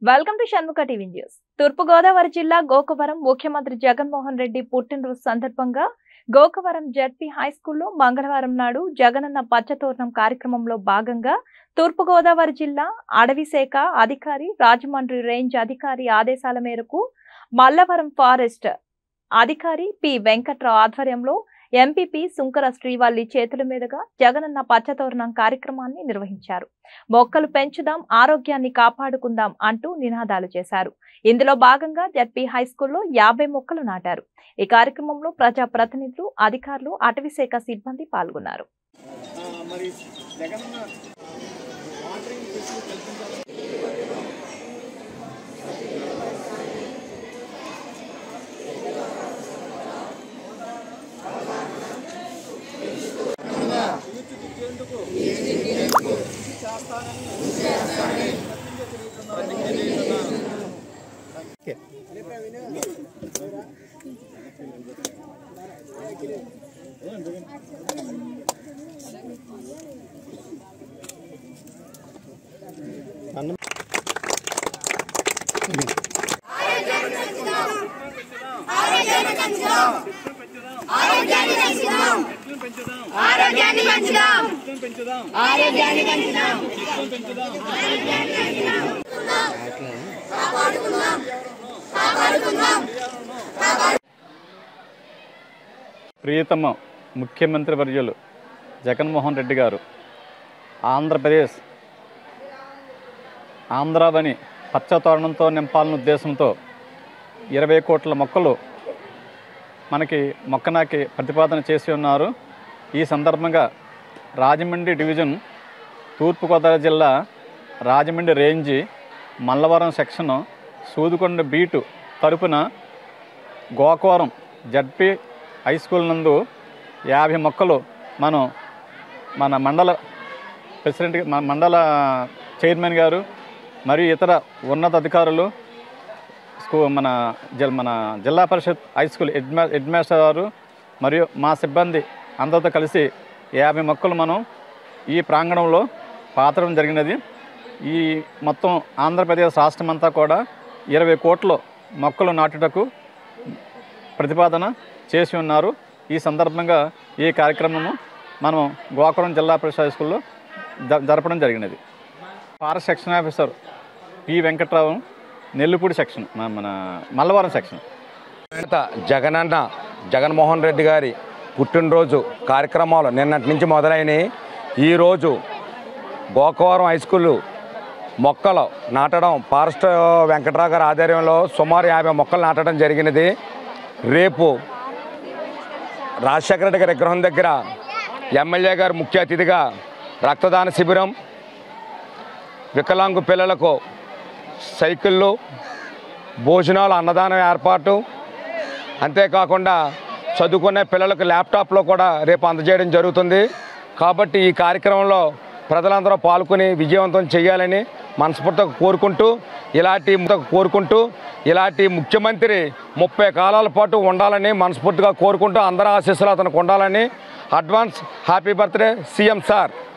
Welcome to Shanmukha TV news Thoorpu Godavari జిల్లా గోకవరం ముఖ్యమంత్రి జగన్మోహన్ రెడ్డి పుట్టినరోజు సందర్భంగా గోకవరం జడ్పీ హై స్కూల్లో మంగళవారం నాడు జగనన్న పచ్చతోరణం కార్యక్రమంలో భాగంగా తూర్పుగోదావరి జిల్లా అడవి శాఖ అధికారి రాజమండ్రి రేంజ్ అధికారి ఆదేశాల మేరకు మల్లవరం ఫారెస్ట్ అధికారి పి వెంకట్రావు ఆధ్వర్యంలో ఎంపీపీ సుంకర శ్రీవల్లి చేతుల మీదుగా జగనన్న పచ్చతోరణం కార్యక్రమాన్ని నిర్వహించారు మొక్కలు పెంచుదాం ఆరోగ్యాన్ని కాపాడుకుందాం అంటూ నినాదాలు చేశారు ఇందులో భాగంగా జడ్పీ హై స్కూల్లో యాభై మొక్కలు నాటారు ఈ కార్యక్రమంలో ప్రజా ప్రతినిధులు అధికారులు అటవీశాఖ సిబ్బంది పాల్గొన్నారు ఆ, మరి జగనన్న వాటరింగ్ ఫెసిలిటీ కల్పించాలి తీర్చిదిద్దేందుకు కృషి చేస్తానని ప్రతిజ్ఞ చేస్తున్నాను. ఆరోగ్యాన్ని పెంచుదాం చెట్లను పెంచుదాం ఆరోగ్యాన్ని పెంచుదాం చెట్లను పెంచుదాం ప్రియతమ ముఖ్యమంత్రి వర్యులు జగన్మోహన్ రెడ్డి గారు ఆంధ్రప్రదేశ్ ఆంధ్రావని పచ్చతోరణంతో నింపాలన్న ఉద్దేశంతో ఇరవై కోట్ల మొక్కలు మనకి మొక్కనాకి ప్రతిపాదన చేసి ఉన్నారు ఈ సందర్భంగా రాజమండ్రి డివిజన్ తూర్పుగోదావరి జిల్లా Rajahmundry range Mallavaram section Sudukonda beat తరపున గోకవరం జడ్పీ హై స్కూల్ నందు యాభై మొక్కలు మనం మన మండల ప్రెసిడెంట్ మన మండల చైర్మన్ గారు మరియు ఇతర ఉన్నత అధికారులు స్కూ మన జిల్ మన జిల్లా Parishad high school head head master గారు మరియు మా సిబ్బంది అందరితో కలిసి యాభై మొక్కలు మనం ఈ ప్రాంగణంలో పాతడం జరిగినది ఈ మొత్తం ఆంధ్రప్రదేశ్ రాష్ట్రం అంతా కూడా ఇరవై కోట్ల మొక్కలు నాటుటకు ప్రతిపాదన చేసి ఉన్నారు ఈ సందర్భంగా ఈ కార్యక్రమము మనం గోకురం జిల్లా పరిషత్ హై స్కూల్లో జ- జరపడం జరిగినది forest section officer P Venkatrao Nellipudi section మన మన మల్లవరం సెక్షన్ నేత జగనన్న జగన్మోహన్ రెడ్డి గారి పుట్టినరోజు కార్యక్రమాలు నిన్నటి నుంచి మొదలైనవి ఈరోజు గోకవరం హై స్కూల్ మొక్కలు నాటడం ఫారెస్ట్ వెంకట్రావు గారి ఆధ్వర్యంలో సుమారు యాభై మొక్కలు నాటడం జరిగినది రేపు రాజశేఖర రెడ్డి గారి విగ్రహం దగ్గర ఎమ్మెల్యే గారు ముఖ్య అతిథిగా రక్తదాన శిబిరం వికలాంగు పిల్లలకు సైకిళ్ళు భోజనాలు అన్నదానం ఏర్పాటు అంతేకాకుండా చదువుకునే పిల్లలకు ల్యాప్టాప్లో కూడా రేపు అందజేయడం జరుగుతుంది కాబట్టి ఈ కార్యక్రమంలో ప్రజలందరూ పాల్గొని విజయవంతం చేయాలని మనస్ఫూర్తిగా కోరుకుంటూ ఇలాంటి కోరుకుంటూ ఇలాంటి ముఖ్యమంత్రి ముప్పై కాలాల పాటు ఉండాలని మనస్ఫూర్తిగా కోరుకుంటూ అందరి ఆశీస్సులు అతనికి ఉండాలని advance happy birthday CM sir